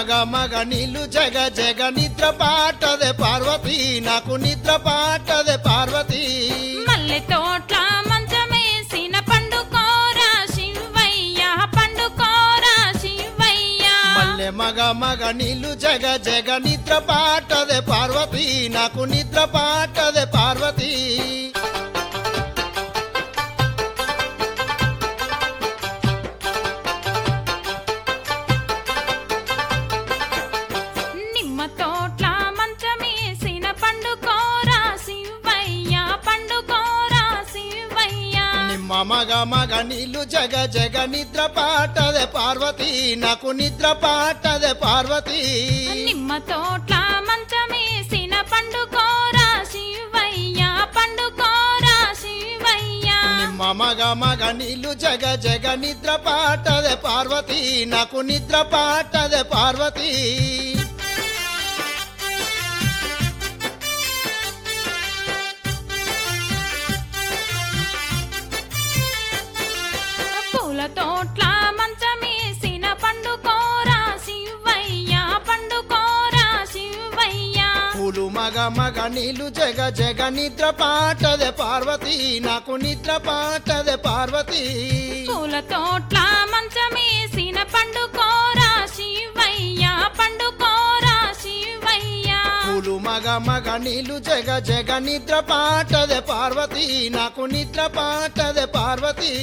మగ మగ నీళ్ళు జగ జగ నిద్ర పాటదే పార్వతి నాకు నిద్ర పాటదే పార్వతి మల్లె తోట్ల మంచమేసిన పండుకోరా శివయ్య పండుకోరా శివయ్య మల్లె మగ మగ నీళ్ళు జగ జగ నిద్ర పాటదే పార్వతి నాకు నిద్ర పాటదే పార్వతి నిమ్మ తోట్ల మంచమేసిన పండుకోరా శివయ్య పండుకోరా శివయ్య నిమ్మ మగ మగ నీళ్ళు జగ జగ నిద్ర పాటదే పార్వతి నాకు నిద్ర పాటదే పార్వతి నిమ్మ తోట్ల మంచమేసిన పండుకోరా శివయ్య పండుకోరా శివయ్య నిమ్మ మగ మగ నీళ్ళు జగ జగ నిద్ర పాటదే పార్వతి నాకు నిద్ర పాటదే పార్వతి పూల తోట్ల మంచమేసిన పండుకోరా శివయ్య పండుకోరా శివయ్య పూలు మగ మగ నీళ్ళు జగ జగ నిద్ర పాటదే పార్వతి నాకు నిద్ర పాటదే పార్వతి పూల తోట్ల మంచమేసిన పండుకోరా శివయ్య పండుకోరా శివయ్య పూలు మగ మగ నీళ్ళు జగ జగ నిద్ర పాటదే పార్వతి నాకు నిద్ర పాటదే పార్వతి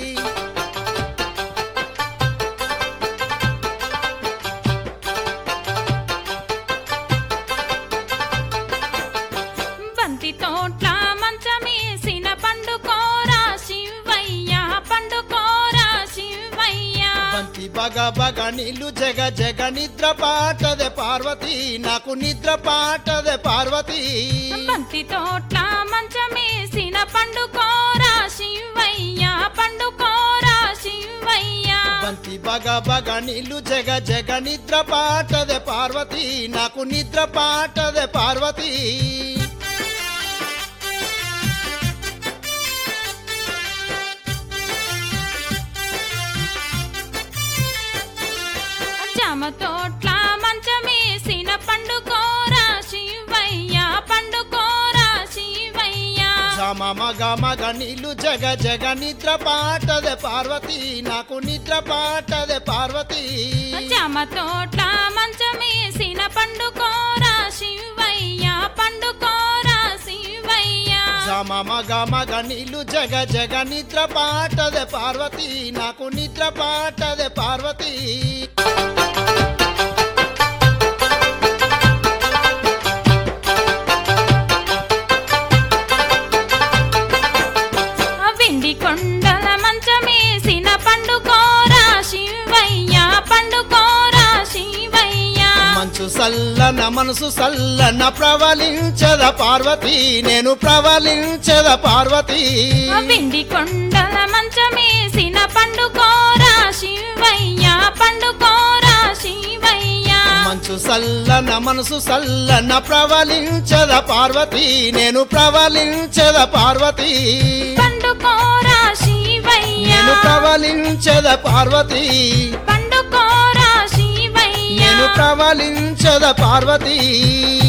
బంతి తోట్ల మంచమేసిన పండుకోరా శివయ్య పండుకోరా శివయ్య బంతి బగ బగ నీళ్ళు జగ జగ నిద్ర పాటదే పార్వతి నాకు నిద్ర పాటదే పార్వతి బంతి తోట్ల మంచమేసిన పండుకోరా శివయ్య పండుకోరా శివయ్య బంతి బగ బగ నీళ్ళు జగ జగ నిద్ర పాటదే పార్వతి నాకు నిద్ర పాటదే పార్వతి జామ తోట్ల మంచమేసిన పండుకోరా శివయ్య పండుకోరా శివయ్య సమ మగ మగ నీళ్ళు జగ జగ నిద్ర పాటదే పార్వతి నాకు నిద్ర పాటదే పార్వతి జామ తోట్ల మంచమేసిన పండుకోరా శివయ్య పండుకోరా శివయ్య సమ మగ మగ నీళ్ళు జగ జగ నిద్ర పాటదే పార్వతి నాకు నిద్ర పాటదే పార్వతి ఆ వెండి కొండల మంచమేసిన పండుకోరా శివయ్య పండుకోరా శివయ్య మంచు సల్లన మనసు సల్లన ప్రవలించద పార్వతి నేను ప్రవలించద పార్వతి ఆ వెండి కొండల మంచమేసిన పండుకోరా శివయ్య పండుకోరా శివయ్య మంచు సల్లన మనసు సల్లన ప్రవలించద పార్వతి నేను ప్రవలించద పార్వతి పండుకోరా శివయ్య నేను ప్రవలించద పార్వతి పండుకోరా శివయ్య నేను ప్రవలించద పార్వతి